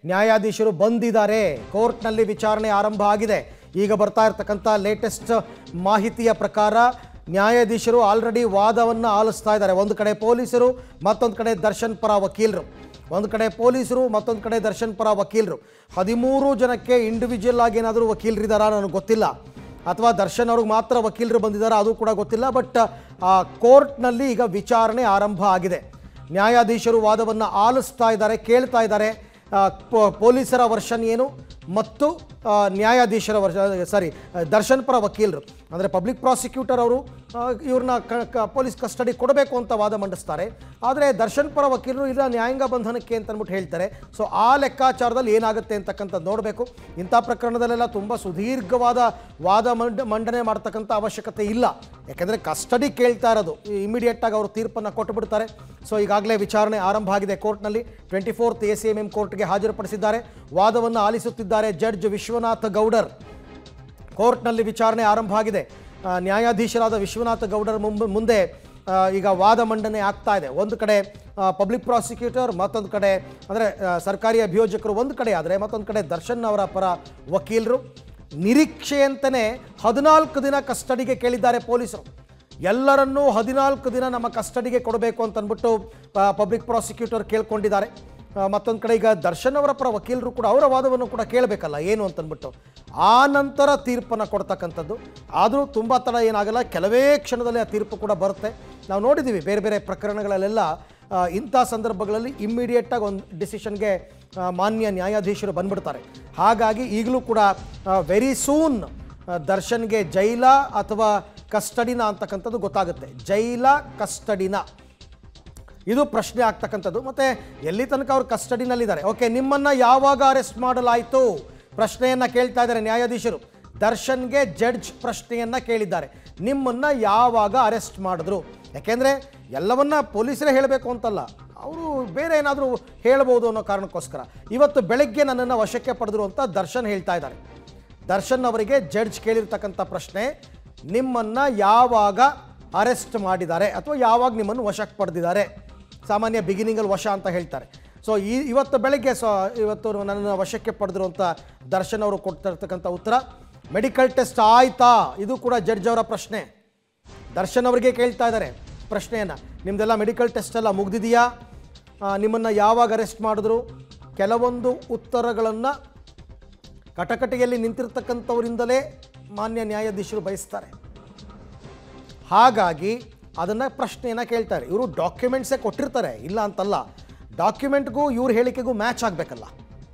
ನ್ಯಾಯಾಧೀಶರು ಬಂದಿದ್ದಾರೆ ಕೋರ್ಟ್ನಲ್ಲಿ ವಿಚಾರಣೆ ಆರಂಭ ಆಗಿದೆ ಈಗ ಬರ್ತಾ ಇರತಕ್ಕಂಥ ಲೇಟೆಸ್ಟ್ ಮಾಹಿತಿಯ ಪ್ರಕಾರ ನ್ಯಾಯಾಧೀಶರು ಆಲ್ರೆಡಿ ವಾದವನ್ನು ಆಲಿಸ್ತಾ ಇದ್ದಾರೆ ಒಂದು ಕಡೆ ಪೊಲೀಸರು ಮತ್ತೊಂದು ಕಡೆ ದರ್ಶನ್ ಪರ ವಕೀಲರು ಒಂದು ಕಡೆ ಪೊಲೀಸರು ಮತ್ತೊಂದು ಕಡೆ ದರ್ಶನ್ ಪರ ವಕೀಲರು ಹದಿಮೂರು ಜನಕ್ಕೆ ಇಂಡಿವಿಜುವಲ್ ಆಗಿ ಏನಾದರೂ ವಕೀಲರಿದ್ದಾರಾ ನನಗೆ ಗೊತ್ತಿಲ್ಲ ಅಥವಾ ದರ್ಶನ್ ಅವ್ರಿಗೆ ಮಾತ್ರ ವಕೀಲರು ಬಂದಿದ್ದಾರಾ ಅದು ಕೂಡ ಗೊತ್ತಿಲ್ಲ ಬಟ್ ಕೋರ್ಟ್ನಲ್ಲಿ ಈಗ ವಿಚಾರಣೆ ಆರಂಭ ಆಗಿದೆ ನ್ಯಾಯಾಧೀಶರು ವಾದವನ್ನು ಆಲಿಸ್ತಾ ಇದ್ದಾರೆ ಕೇಳ್ತಾ ಇದ್ದಾರೆ ಆ, ಪೊ- ಪೊಲೀಸರ ವರ್ಷನ್ ಏನು ಮತ್ತು ಆ, ನ್ಯಾಯಾಧೀಶರ ವರ್ಷ ಸಾರಿ ದರ್ಶನ್ ಪರ ವಕೀಲರು ಅಂದರೆ ಪಬ್ಲಿಕ್ ಪ್ರಾಸಿಕ್ಯೂಟರ್ ಅವರು ಇವ್ರನ್ನ ಕ ಕ- ಪೊಲೀಸ್ ಕಸ್ಟಡಿ ಕೊಡಬೇಕು ಅಂತ ವಾದ ಮಂಡಿಸ್ತಾರೆ ಆದರೆ ದರ್ಶನ್ ಪರ ವಕೀಲರು ಇಲ್ಲ ನ್ಯಾಯಾಂಗ ಬಂಧನಕ್ಕೆ ಅಂತ ಅಂದ್ಬಿಟ್ಟು ಹೇಳ್ತಾರೆ ಸೊ ಆ ಲೆಕ್ಕಾಚಾರದಲ್ಲಿ ಏನಾಗುತ್ತೆ ಅಂತಕ್ಕಂಥದ್ದು ನೋಡಬೇಕು ಇಂಥ ಪ್ರಕರಣದಲ್ಲೆಲ್ಲ ತುಂಬ ಸುದೀರ್ಘವಾದ ವಾದ ಮಂಡ ಮಂಡನೆ ಮಾಡ್ತಕ್ಕಂಥ ಅವಶ್ಯಕತೆ ಇಲ್ಲ ಯಾಕೆಂದರೆ ಕಸ್ಟಡಿ ಕೇಳ್ತಾ ಇರೋದು ಇಮಿಡಿಯೇಟಾಗಿ ಅವರು ತೀರ್ಪನ್ನು ಕೊಟ್ಟುಬಿಡ್ತಾರೆ ಸೊ ಈಗಾಗಲೇ ವಿಚಾರಣೆ ಆರಂಭ ಆಗಿದೆ ಕೋರ್ಟ್ನಲ್ಲಿ twenty fourth A C M M ಕೋರ್ಟ್ಗೆ ಹಾಜರುಪಡಿಸಿದ್ದಾರೆ ವಾದವನ್ನು ಆಲಿಸುತ್ತಿದ್ದಾರೆ ಜಡ್ಜ್ ವಿಶ್ವನಾಥ ಗೌಡರ್ ಕೋರ್ಟ್ನಲ್ಲಿ ವಿಚಾರಣೆ ಆರಂಭ ಆಗಿದೆ ಆ, ನ್ಯಾಯಾಧೀಶರಾದ ವಿಶ್ವನಾಥ ಗೌಡರ್ ಮುಂಬ ಮುಂದೆ ಆ, ಈಗ ವಾದ ಮಂಡನೆ ಆಗ್ತಾ ಇದೆ ಒಂದು ಕಡೆ ಪಬ್ಲಿಕ್ ಪ್ರಾಸಿಕ್ಯೂಟರ್ ಮತ್ತೊಂದು ಕಡೆ ಅಂದರೆ ಸರ್ಕಾರಿ ಅಭಿಯೋಜಕರು ಒಂದು ಕಡೆ ಆದರೆ ಮತ್ತೊಂದು ಕಡೆ ದರ್ಶನ್ ಅವರ ಪರ ವಕೀಲರು ನಿರೀಕ್ಷೆಯಂತೆಯೇ ಹದಿನಾಲ್ಕು ದಿನ ಕಸ್ಟಡಿಗೆ ಕೇಳಿದ್ದಾರೆ ಪೊಲೀಸರು ಎಲ್ಲರನ್ನೂ ಹದಿನಾಲ್ಕು ದಿನ ನಮ್ಮ ಕಸ್ಟಡಿಗೆ ಕೊಡಬೇಕು ಅಂತ ಅಂದ್ಬಿಟ್ಟು ಪಬ್ಲಿಕ್ ಪ್ರಾಸಿಕ್ಯೂಟರ್ ಕೇಳ್ಕೊಂಡಿದ್ದಾರೆ ಮತ್ತೊಂದು ಕಡೆ ಈಗ ದರ್ಶನ್ ಅವರ ಪರ ವಕೀಲರು ಕೂಡ ಅವರ ವಾದವನ್ನು ಕೂಡ ಕೇಳಬೇಕಲ್ಲ ಏನು ಅಂತಂದ್ಬಿಟ್ಟು ಆ ನಂತರ ತೀರ್ಪನ್ನು ಕೊಡ್ತಕ್ಕಂಥದ್ದು ಆದರೂ ತುಂಬ ತಡ ಏನಾಗಲ್ಲ ಕೆಲವೇ ಕ್ಷಣದಲ್ಲಿ ಆ ತೀರ್ಪು ಕೂಡ ಬರುತ್ತೆ ನಾವು ನೋಡಿದ್ದೀವಿ ಬೇರೆ ಬೇರೆ ಪ್ರಕರಣಗಳಲ್ಲೆಲ್ಲ ಆ, ಇಂಥ ಸಂದರ್ಭಗಳಲ್ಲಿ ಇಮ್ಮಿಡಿಯೇಟಾಗಿ ಒಂದು ಡಿಸಿಷನ್ಗೆ ಮಾನ್ಯ ನ್ಯಾಯಾಧೀಶರು ಬಂದ್ಬಿಡ್ತಾರೆ ಹಾಗಾಗಿ ಈಗಲೂ ಕೂಡ ವೆರಿ ಸೂನ್ ದರ್ಶನ್ಗೆ ಜೈಲ ಅಥವಾ ಕಸ್ಟಡಿನ ಅಂತಕ್ಕಂಥದ್ದು ಗೊತ್ತಾಗುತ್ತೆ ಜೈಲ ಕಸ್ಟಡಿನ ಇದು ಪ್ರಶ್ನೆ ಆಗ್ತಕ್ಕಂಥದ್ದು ಮತ್ತು ಎಲ್ಲಿ ತನಕ ಅವ್ರು ಕಸ್ಟಡಿನಲ್ಲಿದ್ದಾರೆ ಓಕೆ ನಿಮ್ಮನ್ನು ಯಾವಾಗ ಅರೆಸ್ಟ್ ಮಾಡಲಾಯಿತು ಪ್ರಶ್ನೆಯನ್ನು ಕೇಳ್ತಾ ಇದ್ದಾರೆ ನ್ಯಾಯಾಧೀಶರು ದರ್ಶನ್ಗೆ ಜಡ್ಜ್ ಪ್ರಶ್ನೆಯನ್ನು ಕೇಳಿದ್ದಾರೆ ನಿಮ್ಮನ್ನು ಯಾವಾಗ ಅರೆಸ್ಟ್ ಮಾಡಿದ್ರು ಯಾಕೆಂದರೆ ಎಲ್ಲವನ್ನ ಪೊಲೀಸರೇ ಹೇಳಬೇಕು ಅಂತಲ್ಲ ಅವರು ಬೇರೆ ಏನಾದರೂ ಹೇಳ್ಬೋದು ಅನ್ನೋ ಕಾರಣಕ್ಕೋಸ್ಕರ ಇವತ್ತು ಬೆಳಗ್ಗೆ ನನ್ನನ್ನು ವಶಕ್ಕೆ ಪಡೆದ್ರು ಅಂತ ದರ್ಶನ್ ಹೇಳ್ತಾ ಇದ್ದಾರೆ ದರ್ಶನ್ ಅವರಿಗೆ ಜಡ್ಜ್ ಕೇಳಿರ್ತಕ್ಕಂಥ ಪ್ರಶ್ನೆ ನಿಮ್ಮನ್ನು ಯಾವಾಗ ಅರೆಸ್ಟ್ ಮಾಡಿದ್ದಾರೆ ಅಥವಾ ಯಾವಾಗ ನಿಮ್ಮನ್ನು ವಶಕ್ಕೆ ಪಡೆದಿದ್ದಾರೆ ಸಾಮಾನ್ಯ ಬಿಗಿನಿಂಗಲ್ಲಿ ವಶ ಅಂತ ಹೇಳ್ತಾರೆ ಸೊ ಈ ಇವತ್ತು ಬೆಳಗ್ಗೆ ಸೊ ಇವತ್ತು ನನ್ನ ವಶಕ್ಕೆ ಪಡೆದ್ರು ಅಂತ ದರ್ಶನ್ ಅವರು ಕೊಡ್ತಾ ಇರ್ತಕ್ಕಂಥ ಉತ್ತರ ಮೆಡಿಕಲ್ ಟೆಸ್ಟ್ ಆಯ್ತಾ ಇದು ಕೂಡ ಜಡ್ಜ್ ಅವರ ಪ್ರಶ್ನೆ ದರ್ಶನ್ ಅವರಿಗೆ ಕೇಳ್ತಾ ಇದ್ದಾರೆ ಪ್ರಶ್ನೆಯನ್ನು ನಿಮ್ಮದೆಲ್ಲ ಮೆಡಿಕಲ್ ಟೆಸ್ಟ್ ಎಲ್ಲ ಮುಗ್ದಿದೆಯಾ ನಿಮ್ಮನ್ನು ಯಾವಾಗ ಅರೆಸ್ಟ್ ಮಾಡಿದ್ರು ಕೆಲವೊಂದು ಉತ್ತರಗಳನ್ನು ಕಟಕಟೆಯಲ್ಲಿ ನಿಂತಿರ್ತಕ್ಕಂಥವರಿಂದಲೇ ಮಾನ್ಯ ನ್ಯಾಯಾಧೀಶರು ಬಯಸ್ತಾರೆ ಹಾಗಾಗಿ ಅದನ್ನು ಪ್ರಶ್ನೆಯನ್ನು ಕೇಳ್ತಾರೆ ಇವರು ಡಾಕ್ಯುಮೆಂಟ್ಸೇ ಕೊಟ್ಟಿರ್ತಾರೆ ಇಲ್ಲ ಅಂತಲ್ಲ ಡಾಕ್ಯುಮೆಂಟ್ಗೂ ಇವ್ರ ಹೇಳಿಕೆಗೂ ಮ್ಯಾಚ್ ಆಗಬೇಕಲ್ಲ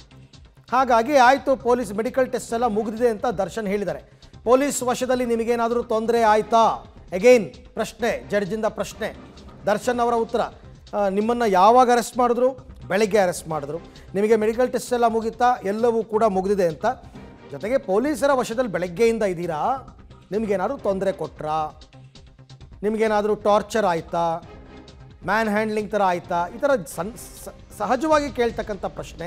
ಹಾಗಾಗಿ ಆಯಿತು ಪೊಲೀಸ್ ಮೆಡಿಕಲ್ ಟೆಸ್ಟ್ ಎಲ್ಲ ಮುಗಿದಿದೆ ಅಂತ ದರ್ಶನ್ ಹೇಳಿದ್ದಾರೆ ಪೊಲೀಸ್ ವಶದಲ್ಲಿ ನಿಮಗೇನಾದರೂ ತೊಂದರೆ ಆಯ್ತಾ ಅಗೈನ್ ಪ್ರಶ್ನೆ ಜಡ್ಜಿಂದ ಪ್ರಶ್ನೆ ದರ್ಶನ್ ಅವರ ಉತ್ತರ ನಿಮ್ಮನ್ನು ಯಾವಾಗ ಅರೆಸ್ಟ್ ಮಾಡಿದ್ರು ಬೆಳಗ್ಗೆ ಅರೆಸ್ಟ್ ಮಾಡಿದ್ರು ನಿಮಗೆ ಮೆಡಿಕಲ್ ಟೆಸ್ಟ್ ಎಲ್ಲ ಮುಗೀತಾ ಎಲ್ಲವೂ ಕೂಡ ಮುಗಿದಿದೆ ಅಂತ ಜೊತೆಗೆ ಪೊಲೀಸರ ವಶದಲ್ಲಿ ಬೆಳಗ್ಗೆಯಿಂದ ಇದ್ದೀರಾ ನಿಮಗೇನಾದರೂ ತೊಂದರೆ ಕೊಟ್ರಾ ನಿಮಗೇನಾದರೂ ಟಾರ್ಚರ್ ಆಯಿತಾ ಮ್ಯಾನ್ ಹ್ಯಾಂಡ್ಲಿಂಗ್ ಥರ ಆಯಿತಾ ಈ ಥರ ಸನ್ ಸ- ಸಹಜವಾಗಿ ಕೇಳ್ತಕ್ಕಂಥ ಪ್ರಶ್ನೆ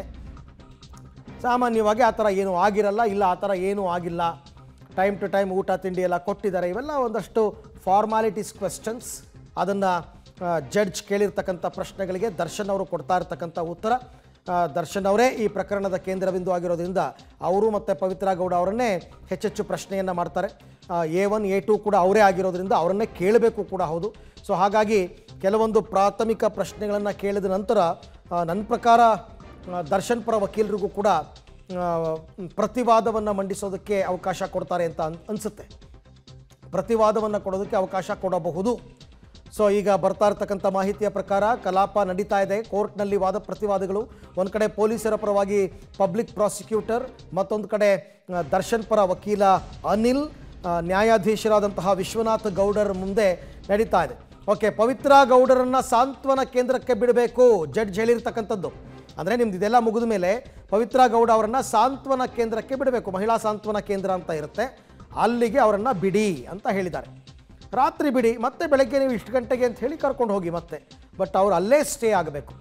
ಸಾಮಾನ್ಯವಾಗಿ ಆ ಥರ ಏನೂ ಆಗಿರಲ್ಲ ಇಲ್ಲ ಆ ಥರ ಏನೂ ಆಗಿಲ್ಲ ಟೈಮ್ ಟು ಟೈಮ್ ಊಟ ತಿಂಡಿ ಎಲ್ಲ ಕೊಟ್ಟಿದ್ದಾರೆ ಇವೆಲ್ಲ ಒಂದಷ್ಟು ಫಾರ್ಮಾಲಿಟೀಸ್ ಕ್ವೆಶ್ಚನ್ಸ್ ಅದನ್ನು ಜಡ್ಜ್ ಕೇಳಿರ್ತಕ್ಕಂಥ ಪ್ರಶ್ನೆಗಳಿಗೆ ದರ್ಶನ್ ಅವರು ಕೊಡ್ತಾ ಇರ್ತಕ್ಕಂಥ ಉತ್ತರ ಆ, ದರ್ಶನ್ ಅವರೇ ಈ ಪ್ರಕರಣದ ಕೇಂದ್ರ ಬಿಂದು ಆಗಿರೋದ್ರಿಂದ ಅವರು ಮತ್ತು ಪವಿತ್ರ ಗೌಡ ಅವರನ್ನೇ ಹೆಚ್ಚೆಚ್ಚು ಪ್ರಶ್ನೆಯನ್ನು ಮಾಡ್ತಾರೆ ಎ ಒನ್ ಎ ಟು ಕೂಡ ಅವರೇ ಆಗಿರೋದ್ರಿಂದ ಅವರನ್ನೇ ಕೇಳಬೇಕು ಕೂಡ ಹೌದು ಸೊ ಹಾಗಾಗಿ ಕೆಲವೊಂದು ಪ್ರಾಥಮಿಕ ಪ್ರಶ್ನೆಗಳನ್ನು ಕೇಳಿದ ನಂತರ ಆ, ನನ್ನ ಪ್ರಕಾರ ಆ, ದರ್ಶನ್ ಪರ ವಕೀಲರಿಗೂ ಕೂಡ ಆ, ಪ್ರತಿವಾದವನ್ನು ಮಂಡಿಸೋದಕ್ಕೆ ಅವಕಾಶ ಕೊಡ್ತಾರೆ ಅಂತ ಅನ್ ಅನಿಸುತ್ತೆ ಪ್ರತಿವಾದವನ್ನು ಕೊಡೋದಕ್ಕೆ ಅವಕಾಶ ಕೊಡಬಹುದು ಸೊ ಈಗ ಬರ್ತಾ ಇರತಕ್ಕಂಥ ಮಾಹಿತಿಯ ಪ್ರಕಾರ ಕಲಾಪ ನಡೀತಾ ಇದೆ ಕೋರ್ಟ್ನಲ್ಲಿ ವಾದ ಪ್ರತಿವಾದಗಳು ಒಂದು ಕಡೆ ಪೊಲೀಸರ ಪರವಾಗಿ ಪಬ್ಲಿಕ್ ಪ್ರಾಸಿಕ್ಯೂಟರ್ ಮತ್ತೊಂದು ಕಡೆ ಆ, ದರ್ಶನ್ ಪರ ವಕೀಲ ಅನಿಲ್ ಆ, ನ್ಯಾಯಾಧೀಶರಾದಂತಹ ವಿಶ್ವನಾಥ್ ಗೌಡರ್ ಮುಂದೆ ನಡೀತಾ ಇದೆ ಓಕೆ ಪವಿತ್ರ ಗೌಡರನ್ನ ಸಾಂತ್ವನ ಕೇಂದ್ರಕ್ಕೆ ಬಿಡಬೇಕು ಜಡ್ಜ್ ಹೇಳಿರ್ತಕ್ಕಂಥದ್ದು ಅಂದರೆ ನಿಮ್ದು ಇದೆಲ್ಲ ಮುಗಿದ ಮೇಲೆ ಪವಿತ್ರ ಗೌಡ ಅವರನ್ನು ಸಾಂತ್ವನ ಕೇಂದ್ರಕ್ಕೆ ಬಿಡಬೇಕು ಮಹಿಳಾ ಸಾಂತ್ವನ ಕೇಂದ್ರ ಅಂತ ಇರುತ್ತೆ ಅಲ್ಲಿಗೆ ಅವರನ್ನು ಬಿಡಿ ಅಂತ ಹೇಳಿದ್ದಾರೆ ರಾತ್ರಿ ಬಿಡಿ ಮತ್ತೆ ಬೆಳಗ್ಗೆ ನೀವು ಇಷ್ಟು ಗಂಟೆಗೆ ಅಂತ ಹೇಳಿ ಕರ್ಕೊಂಡು ಹೋಗಿ ಮತ್ತೆ ಬಟ್ ಅವ್ರು ಅಲ್ಲೇ ಸ್ಟೇ ಆಗಬೇಕು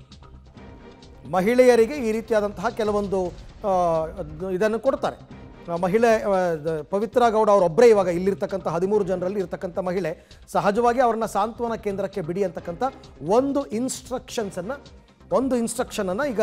ಮಹಿಳೆಯರಿಗೆ ಈ ರೀತಿಯಾದಂತಹ ಕೆಲವೊಂದು ಆ, ಅದ್- ಇದನ್ನು ಕೊಡ್ತಾರೆ ಆ, ಮಹಿಳೆ ಆ, ದ- ಪವಿತ್ರ ಗೌಡ ಅವರೊಬ್ಬರೇ ಇವಾಗ ಇಲ್ಲಿರ್ತಕ್ಕಂಥ ಹದಿಮೂರು ಜನರಲ್ಲಿ ಇರ್ತಕ್ಕಂಥ ಮಹಿಳೆ ಸಹಜವಾಗಿ ಅವ್ರನ್ನ ಸಾಂತ್ವನ ಕೇಂದ್ರಕ್ಕೆ ಬಿಡಿ ಅಂತಕ್ಕಂಥ ಒಂದು ಇನ್ಸ್ಟ್ರಕ್ಷನ್ಸನ್ನು ಒಂದು ಇನ್ಸ್ಟ್ರಕ್ಷನನ್ನು ಈಗ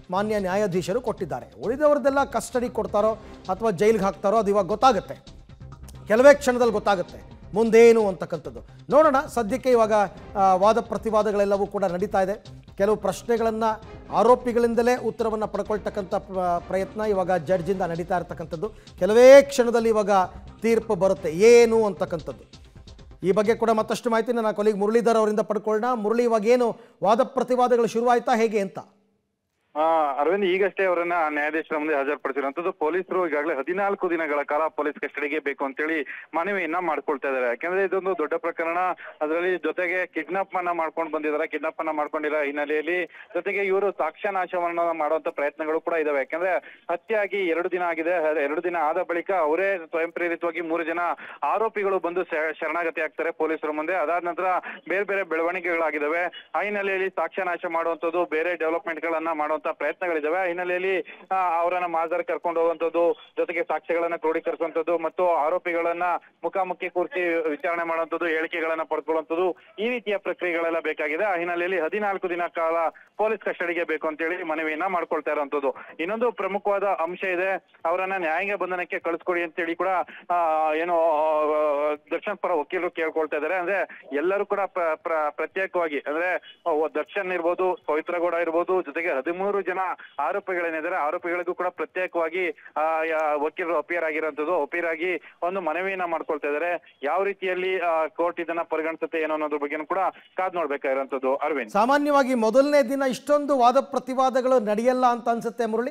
ಮಾನ್ಯ ನ್ಯಾಯಾಧೀಶರು ಕೊಟ್ಟಿದ್ದಾರೆ ಉಳಿದವ್ರದ್ದೆಲ್ಲ ಕಸ್ಟಡಿ ಕೊಡ್ತಾರೋ ಅಥವಾ ಜೈಲಿಗೆ ಹಾಕ್ತಾರೋ ಅದು ಇವಾಗ ಗೊತ್ತಾಗುತ್ತೆ ಕೆಲವೇ ಕ್ಷಣದಲ್ಲಿ ಗೊತ್ತಾಗುತ್ತೆ ಮುಂದೇನು ಅಂತಕ್ಕಂಥದ್ದು ನೋಡೋಣ ಸದ್ಯಕ್ಕೆ ಇವಾಗ ಆ, ವಾದ ಪ್ರತಿವಾದಗಳೆಲ್ಲವೂ ಕೂಡ ನಡೀತಾ ಇದೆ ಕೆಲವು ಪ್ರಶ್ನೆಗಳನ್ನು ಆರೋಪಿಗಳಿಂದಲೇ ಉತ್ತರವನ್ನು ಪಡ್ಕೊಳ್ತಕ್ಕಂಥ ಪ್ರ- ಪ್ರಯತ್ನ ಇವಾಗ ಜಡ್ಜಿಂದ ನಡೀತಾ ಇರತಕ್ಕಂಥದ್ದು ಕೆಲವೇ ಕ್ಷಣದಲ್ಲಿ ಇವಾಗ ತೀರ್ಪು ಬರುತ್ತೆ ಏನು ಅಂತಕ್ಕಂಥದ್ದು ಈ ಬಗ್ಗೆ ಕೂಡ ಮತ್ತಷ್ಟು ಮಾಹಿತಿ ನನ್ನ ಕೊಲಿಗ್ ಮುರಳೀಧರ್ ಅವರಿಂದ ಪಡ್ಕೊಳ್ಳೋಣ ಮುರಳಿ ಇವಾಗ ಏನು ವಾದ ಪ್ರತಿವಾದಗಳು ಶುರುವಾಯ್ತಾ ಹೇಗೆ ಅಂತ ಆ, ಅರವಿಂದ್ ಈಗಷ್ಟೇ ಅವರನ್ನ ನ್ಯಾಯಾಧೀಶರ ಮುಂದೆ ಹಾಜರುಪಡಿಸಿರುವಂತದ್ದು ಪೊಲೀಸರು ಈಗಾಗಲೇ ಹದಿನಾಲ್ಕು ದಿನಗಳ ಕಾಲ ಪೊಲೀಸ್ ಕಸ್ಟಡಿಗೆ ಬೇಕು ಅಂತೇಳಿ ಮನವಿಯನ್ನ ಮಾಡ್ಕೊಳ್ತಾ ಇದ್ದಾರೆ ಯಾಕಂದ್ರೆ ಇದೊಂದು ದೊಡ್ಡ ಪ್ರಕರಣ ಅದರಲ್ಲಿ ಜೊತೆಗೆ ಕಿಡ್ನಾಪ್ ಅನ್ನ ಮಾಡ್ಕೊಂಡು ಬಂದಿದ್ದಾರೆ ಕಿಡ್ನಾಪ್ ಅನ್ನ ಮಾಡ್ಕೊಂಡಿರೋ ಹಿನ್ನೆಲೆಯಲ್ಲಿ ಜೊತೆಗೆ ಇವರು ಸಾಕ್ಷ್ಯ ನಾಶವನ್ನ ಮಾಡುವಂತ ಪ್ರಯತ್ನಗಳು ಕೂಡ ಇದಾವೆ ಯಾಕಂದ್ರೆ ಹತ್ಯೆ ಆಗಿ ಎರಡು ದಿನ ಆಗಿದೆ ಹ- ಎರಡು ದಿನ ಆದ ಬಳಿಕ ಅವರೇ ಸ್ವಯಂ ಪ್ರೇರಿತವಾಗಿ ಮೂರು ಜನ ಆರೋಪಿಗಳು ಬಂದು ಶ- ಶರಣಾಗತಿ ಆಗ್ತಾರೆ ಪೊಲೀಸರ ಮುಂದೆ ಅದಾದ ನಂತರ ಬೇರೆ ಬೇರೆ ಬೆಳವಣಿಗೆಗಳಾಗಿದ್ದಾವೆ ಆ ಹಿನ್ನೆಲೆಯಲ್ಲಿ ಸಾಕ್ಷ್ಯ ನಾಶ ಮಾಡುವಂತದ್ದು ಬೇರೆ ಡೆವಲಪ್ಮೆಂಟ್ ಗಳನ್ನ ಮಾಡುವಂತ ಪ್ರಯತ್ನಗಳಿದಾವೆ ಆ ಹಿನ್ನೆಲೆಯಲ್ಲಿ ಆ, ಅವರನ್ನ ಮಾಜರ್ ಕರ್ಕೊಂಡು ಹೋಗುವಂತದ್ದು ಜೊತೆಗೆ ಸಾಕ್ಷ್ಯಗಳನ್ನ ಕ್ರೋಢೀಕರಿಸುವಂತದ್ದು ಮತ್ತು ಆರೋಪಿಗಳನ್ನ ಮುಖಾಮುಖಿ ಕೂರಿಸಿ ವಿಚಾರಣೆ ಮಾಡುವಂತದ್ದು ಹೇಳಿಕೆಗಳನ್ನ ಪಡ್ಕೊಳ್ಳುವಂತದ್ದು ಈ ರೀತಿಯ ಪ್ರಕ್ರಿಯೆಗಳೆಲ್ಲ ಬೇಕಾಗಿದೆ ಆ ಹಿನ್ನೆಲೆಯಲ್ಲಿ ಹದಿನಾಲ್ಕು ದಿನ ಕಾಲ ಪೊಲೀಸ್ ಕಸ್ಟಡಿಗೆ ಬೇಕು ಅಂತೇಳಿ ಮನವಿಯನ್ನ ಮಾಡ್ಕೊಳ್ತಾ ಇರುವಂತದ್ದು ಇನ್ನೊಂದು ಪ್ರಮುಖವಾದ ಅಂಶ ಇದೆ ಅವರನ್ನ ನ್ಯಾಯಾಂಗ ಬಂಧನಕ್ಕೆ ಕಳಿಸ್ಕೊಡಿ ಅಂತೇಳಿ ಕೂಡ ಆ, ಏನು ಆ, ದರ್ಶನ್ ಪರ ವಕೀಲರು ಕೇಳ್ಕೊಳ್ತಾ ಇದ್ದಾರೆ ಅಂದ್ರೆ ಎಲ್ಲರೂ ಕೂಡ ಪ್ರ- ಪ್ರ- ಪ್ರತ್ಯೇಕವಾಗಿ ಅಂದ್ರೆ ಆ, ದರ್ಶನ್ ಇರ್ಬೋದು ಪವಿತ್ರ ಗೌಡ ಇರ್ಬೋದು ಜೊತೆಗೆ ಹದಿಮೂರು ಜನ ಆರೋಪಿಗಳೇನಿದ್ದಾರೆ ಆರೋಪಿಗಳಿಗೂ ಕೂಡ ಪ್ರತ್ಯೇಕವಾಗಿ ಆ, ಯಾ- ವಕೀಲರು ಅಪಿಯರ್ ಆಗಿರೋಂಥದ್ದು ಅಪಿಯರ್ ಆಗಿ ಒಂದು ಮನವಿಯನ್ನ ಮಾಡ್ಕೊಳ್ತಾ ಇದ್ದಾರೆ ಯಾವ ರೀತಿಯಲ್ಲಿ ಕೋರ್ಟ್ ಇದನ್ನ ಪರಿಗಣಿಸುತ್ತೆ ಏನೋ ಅನ್ನೋದ್ರ ಬಗ್ಗೆನೂ ಕೂಡ ಕಾದ್ ನೋಡ್ಬೇಕಾಗಿರೋಂಥದ್ದು ಅರವಿಂದ್ ಸಾಮಾನ್ಯವಾಗಿ ಮೊದಲನೇ ದಿನ ಇಷ್ಟೊಂದು ವಾದ ಪ್ರತಿವಾದಗಳು ನಡೆಯಲ್ಲ ಅಂತ ಅನ್ಸುತ್ತೆ ಮುರಳಿ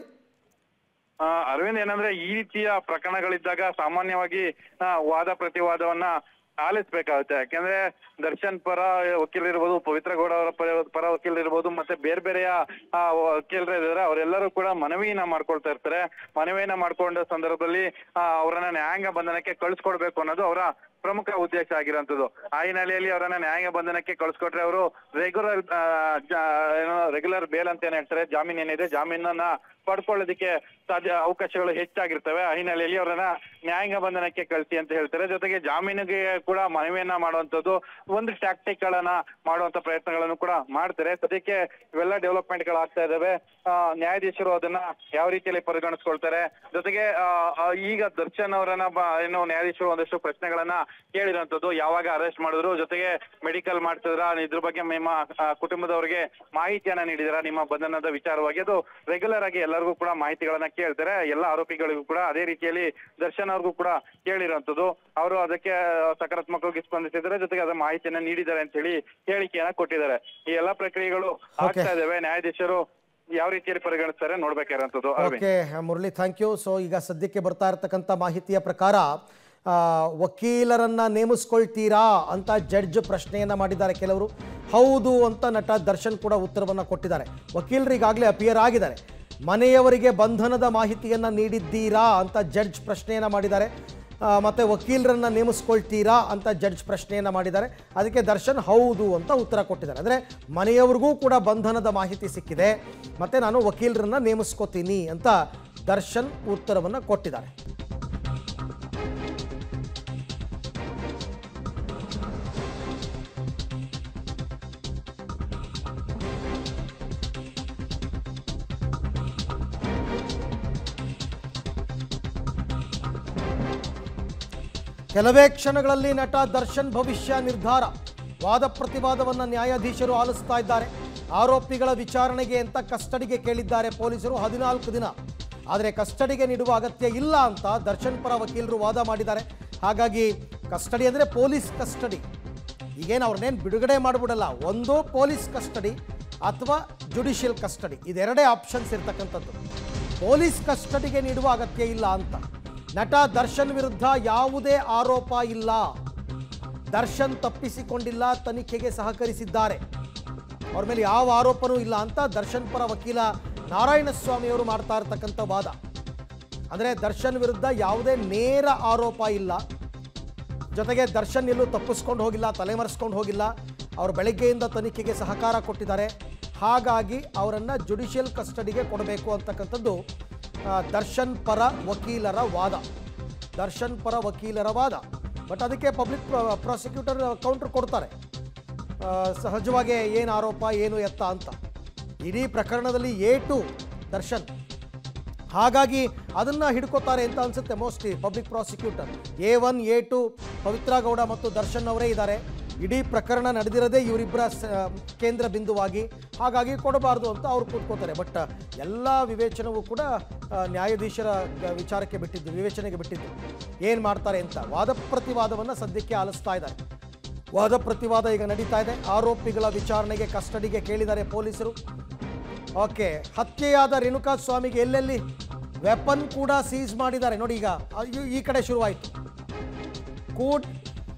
ಆ, ಅರವಿಂದ್ ಏನಂದ್ರೆ ಈ ರೀತಿಯ ಪ್ರಕರಣಗಳಿದ್ದಾಗ ಸಾಮಾನ್ಯವಾಗಿ ಆ, ವಾದ ಪ್ರತಿವಾದವನ್ನ ಆಲಿಸ್ಬೇಕಾಗುತ್ತೆ ಯಾಕೆಂದ್ರೆ ದರ್ಶನ್ ಪರ ವಕೀಲರಿರ್ಬೋದು ಪವಿತ್ರ ಗೌಡ ಅವರ ಪರ- ಪರ ವಕೀಲರಿರ್ಬೋದು ಮತ್ತೆ ಬೇರೆ ಬೇರೆಯ ಆ, ವಕೀಲರು ಇದ್ದಾರೆ ಅವರೆಲ್ಲರೂ ಕೂಡ ಮನವಿಯನ್ನ ಮಾಡ್ಕೊಳ್ತಾ ಇರ್ತಾರೆ ಮನವಿಯನ್ನ ಮಾಡ್ಕೊಂಡ ಸಂದರ್ಭದಲ್ಲಿ ಆ, ಅವರನ್ನ ನ್ಯಾಯಾಂಗ ಬಂಧನಕ್ಕೆ ಕಳಿಸ್ಕೊಡ್ಬೇಕು ಅನ್ನೋದು ಅವರ ಪ್ರಮುಖ ಉದ್ದೇಶ ಆಗಿರೋಂಥದ್ದು ಆ ಹಿನ್ನೆಲೆಯಲ್ಲಿ ಅವರನ್ನ ನ್ಯಾಯಾಂಗ ಬಂಧನಕ್ಕೆ ಕಳಿಸ್ಕೊಟ್ರೆ ಅವರು ರೆಗ್ಯುಲರ್ ಏನೋ ರೆಗ್ಯುಲರ್ ಬೇಲ್ ಅಂತ ಏನ್ ಹೇಳ್ತಾರೆ ಜಾಮೀನ್ ಏನಿದೆ ಜಾಮೀನನ್ನ ಪಡ್ಕೊಳ್ಳೋದಕ್ಕೆ ಸಾಧ್ಯ ಅವಕಾಶಗಳು ಹೆಚ್ಚಾಗಿರ್ತವೆ ಆ ಹಿನ್ನೆಲೆಯಲ್ಲಿ ಅವರನ್ನ ನ್ಯಾಯಾಂಗ ಬಂಧನಕ್ಕೆ ಕಳಿಸಿ ಅಂತ ಹೇಳ್ತಾರೆ ಜೊತೆಗೆ ಜಾಮೀನಿಗೆ ಕೂಡ ಮನವಿಯನ್ನ ಮಾಡುವಂತದ್ದು ಒಂದು ಟ್ಯಾಕ್ಟಿಕ್ ಗಳನ್ನ ಮಾಡುವಂತ ಪ್ರಯತ್ನಗಳನ್ನು ಕೂಡ ಮಾಡ್ತಾರೆ ಸದ್ಯಕ್ಕೆ ಇವೆಲ್ಲ ಡೆವಲಪ್ಮೆಂಟ್ ಗಳಾಗ್ತಾ ಇದಾವೆ ಆ, ನ್ಯಾಯಾಧೀಶರು ಅದನ್ನ ಯಾವ ರೀತಿಯಲ್ಲಿ ಪರಿಗಣಿಸ್ಕೊಳ್ತಾರೆ ಜೊತೆಗೆ ಆ, ಆ, ಈಗ ದರ್ಶನ್ ಅವರನ್ನ ಬ- ಏನು ನ್ಯಾಯಾಧೀಶರು ಒಂದಷ್ಟು ಪ್ರಶ್ನೆಗಳನ್ನ ಕೇಳಿರುವಂತದ್ದು ಯಾವಾಗ ಅರೆಸ್ಟ್ ಮಾಡಿದ್ರು ಜೊತೆಗೆ ಮೆಡಿಕಲ್ ಮಾಡ್ತಿದ್ರ ಇದ್ರ ಬಗ್ಗೆ ನಿಮ್ಮ ಆ, ಕುಟುಂಬದವರಿಗೆ ಮಾಹಿತಿಯನ್ನ ನೀಡಿದಿರಾ ನಿಮ್ಮ ಬಂಧನದ ವಿಚಾರವಾಗಿ ಅದು ರೆಗ್ಯುಲರ್ ಆಗಿ ಎಲ್ಲರಿಗೂ ಕೂಡ ಮಾಹಿತಿಗಳನ್ನ ಕೇಳ್ತಾರೆ ಎಲ್ಲ ಆರೋಪಿಗಳಿಗೂ ಕೂಡ ಅದೇ ರೀತಿಯಲ್ಲಿ ದರ್ಶನ್ ಅವ್ರಿಗೂ ಕೂಡ ಕೇಳಿರುವಂತದ್ದು ಅವರು ಅದಕ್ಕೆ ಸಕಾರಾತ್ಮಕವಾಗಿ ಸ್ಪಂದಿಸಿದ್ದಾರೆ ಜೊತೆಗೆ ಅದರ ಮಾಹಿತಿಯನ್ನ ನೀಡಿದ್ದಾರೆ ಅಂತ ಹೇಳಿ ಹೇಳಿಕೆಯನ್ನ ಕೊಟ್ಟಿದ್ದಾರೆ ಈ ಎಲ್ಲಾ ಪ್ರಕ್ರಿಯೆಗಳು ಆಗ್ತಾ ಇದಾವೆ ನ್ಯಾಯಾಧೀಶರು ಯಾವ ರೀತಿಯಲ್ಲಿ ಪರಿಗಣಿಸ್ತಾರೆ ನೋಡ್ಬೇಕಾಗಿರೋಂಥದ್ದು Aravind okay Murali thank you so ಈಗ ಸದ್ಯಕ್ಕೆ ಬರ್ತಾ ಇರತಕ್ಕಂಥ ಮಾಹಿತಿಯ ಪ್ರಕಾರ ಆ, ವಕೀಲರನ್ನ ನೇಮಿಸ್ಕೊಳ್ತೀರಾ ಅಂತ ಜಡ್ಜ್ ಪ್ರಶ್ನೆಯನ್ನ ಮಾಡಿದ್ದಾರೆ ಕೆಲವರು ಹೌದು ಅಂತ ನಟ ದರ್ಶನ್ ಕೂಡ ಉತ್ತರವನ್ನು ಕೊಟ್ಟಿದ್ದಾರೆ ವಕೀಲರು ಈಗಾಗಲೇ ಅಪಿಯರ್ ಆಗಿದ್ದಾರೆ ಮನೆಯವರಿಗೆ ಬಂಧನದ ಮಾಹಿತಿಯನ್ನ ನೀಡಿದ್ದೀರಾ ಅಂತ ಜಡ್ಜ್ ಪ್ರಶ್ನೆಯನ್ನ ಮಾಡಿದ್ದಾರೆ ಆ, ಮತ್ತೆ ವಕೀಲರನ್ನ ನೇಮಿಸ್ಕೊಳ್ತೀರಾ ಅಂತ ಜಡ್ಜ್ ಪ್ರಶ್ನೆಯನ್ನ ಮಾಡಿದ್ದಾರೆ ಅದಕ್ಕೆ ದರ್ಶನ್ ಹೌದು ಅಂತ ಉತ್ತರ ಕೊಟ್ಟಿದ್ದಾರೆ ಅಂದರೆ ಮನೆಯವ್ರಿಗೂ ಕೂಡ ಬಂಧನದ ಮಾಹಿತಿ ಸಿಕ್ಕಿದೆ ಮತ್ತೆ ನಾನು ವಕೀಲರನ್ನ ನೇಮಿಸ್ಕೋತೀನಿ ಅಂತ ದರ್ಶನ್ ಉತ್ತರವನ್ನು ಕೊಟ್ಟಿದ್ದಾರೆ ಕೆಲವೇ ಕ್ಷಣಗಳಲ್ಲಿ ನಟ ದರ್ಶನ್ ಭವಿಷ್ಯ ನಿರ್ಧಾರ ವಾದ ಪ್ರತಿವಾದವನ್ನು ನ್ಯಾಯಾಧೀಶರು ಆಲಿಸ್ತಾ ಇದ್ದಾರೆ ಆರೋಪಿಗಳ ವಿಚಾರಣೆಗೆ ಅಂತ ಕಸ್ಟಡಿಗೆ ಕೇಳಿದ್ದಾರೆ ಪೊಲೀಸರು ಹದಿನಾಲ್ಕು ದಿನ ಆದರೆ ಕಸ್ಟಡಿಗೆ ನೀಡುವ ಅಗತ್ಯ ಇಲ್ಲ ಅಂತ ದರ್ಶನ್ ಪರ ವಕೀಲರು ವಾದ ಮಾಡಿದ್ದಾರೆ ಹಾಗಾಗಿ ಕಸ್ಟಡಿ ಅಂದರೆ ಪೊಲೀಸ್ ಕಸ್ಟಡಿ ಈಗೇನು ಅವ್ರನ್ನೇನು ಬಿಡುಗಡೆ ಮಾಡಿಬಿಡಲ್ಲ ಒಂದು ಪೊಲೀಸ್ ಕಸ್ಟಡಿ ಅಥವಾ ಜುಡಿಷಿಯಲ್ ಕಸ್ಟಡಿ ಇದೆರಡೇ ಆಪ್ಷನ್ಸ್ ಇರ್ತಕ್ಕಂಥದ್ದು ಪೊಲೀಸ್ ಕಸ್ಟಡಿಗೆ ನೀಡುವ ಅಗತ್ಯ ಇಲ್ಲ ಅಂತ ನಟ ದರ್ಶನ್ ವಿರುದ್ಧ ಯಾವುದೇ ಆರೋಪ ಇಲ್ಲ ದರ್ಶನ್ ತಪ್ಪಿಸಿಕೊಂಡಿಲ್ಲ ತನಿಖೆಗೆ ಸಹಕರಿಸಿದ್ದಾರೆ ಅವ್ರ ಮೇಲೆ ಯಾವ ಆರೋಪನೂ ಇಲ್ಲ ಅಂತ ದರ್ಶನ್ ಪರ ವಕೀಲ ನಾರಾಯಣಸ್ವಾಮಿಯವರು ಮಾಡ್ತಾ ಇರತಕ್ಕಂಥ ವಾದ ಅಂದರೆ ದರ್ಶನ್ ವಿರುದ್ಧ ಯಾವುದೇ ನೇರ ಆರೋಪ ಇಲ್ಲ ಜೊತೆಗೆ ದರ್ಶನ್ ಎಲ್ಲೂ ತಪ್ಪಿಸ್ಕೊಂಡು ಹೋಗಿಲ್ಲ ತಲೆಮರೆಸ್ಕೊಂಡು ಹೋಗಿಲ್ಲ ಅವರು ಬೆಳಗ್ಗೆಯಿಂದ ತನಿಖೆಗೆ ಸಹಕಾರ ಕೊಟ್ಟಿದ್ದಾರೆ ಹಾಗಾಗಿ ಅವರನ್ನು ಜುಡಿಷಿಯಲ್ ಕಸ್ಟಡಿಗೆ ಕೊಡಬೇಕು ಅಂತಕ್ಕಂಥದ್ದು ಆ, ದರ್ಶನ್ ಪರ ವಕೀಲರ ವಾದ ದರ್ಶನ್ ಪರ ವಕೀಲರ ವಾದ ಬಟ್ ಅದಕ್ಕೆ ಪಬ್ಲಿಕ್ ಪ್ರಾಸಿಕ್ಯೂಟರ್ ಕೌಂಟರ್ ಕೊಡ್ತಾರೆ ಆ, ಸಹಜವಾಗಿ ಏನು ಆರೋಪ ಏನು ಎತ್ತ ಅಂತ ಇಡೀ ಪ್ರಕರಣದಲ್ಲಿ ಎ ಟು ದರ್ಶನ್ ಹಾಗಾಗಿ ಅದನ್ನ ಹಿಡ್ಕೋತಾರೆ ಅಂತ ಅನ್ಸುತ್ತೆ mostly public prosecutor A one A two Pavithra Gowda ಮತ್ತು ದರ್ಶನ್ ಅವರೇ ಇದ್ದಾರೆ ಇಡೀ ಪ್ರಕರಣ ನಡೆದಿರೋದೇ ಇವರಿಬ್ಬರ ಕೇಂದ್ರ ಬಿಂದುವಾಗಿ ಹಾಗಾಗಿ ಕೊಡಬಾರ್ದು ಅಂತ ಅವ್ರು ಕೂತ್ಕೋತಾರೆ ಬಟ್ ಎಲ್ಲ ವಿವೇಚನವೂ ಕೂಡ ಆ, ನ್ಯಾಯಾಧೀಶರ ಗ- ವಿಚಾರಕ್ಕೆ ಬಿಟ್ಟಿದ್ದು ವಿವೇಚನೆಗೆ ಬಿಟ್ಟಿದ್ದು ಏನು ಮಾಡ್ತಾರೆ ಅಂತ ವಾದ ಪ್ರತಿವಾದವನ್ನು ಸದ್ಯಕ್ಕೆ ಆಲಿಸ್ತಾ ಇದ್ದಾರೆ ವಾದ ಪ್ರತಿವಾದ ಈಗ ನಡೀತಾ ಇದೆ ಆರೋಪಿಗಳ ವಿಚಾರಣೆಗೆ ಕಸ್ಟಡಿಗೆ ಕೇಳಿದ್ದಾರೆ ಪೊಲೀಸರು ಓಕೆ ಹತ್ಯೆಯಾದ ರೇಣುಕಾ ಸ್ವಾಮಿಗೆ ಎಲ್ಲೆಲ್ಲಿ ವೆಪನ್ ಕೂಡ ಸೀಸ್ ಮಾಡಿದ್ದಾರೆ ನೋಡಿ ಈಗ ಆ, ಈ- ಈ ಕಡೆ ಶುರುವಾಯಿತು ಕೂಡ್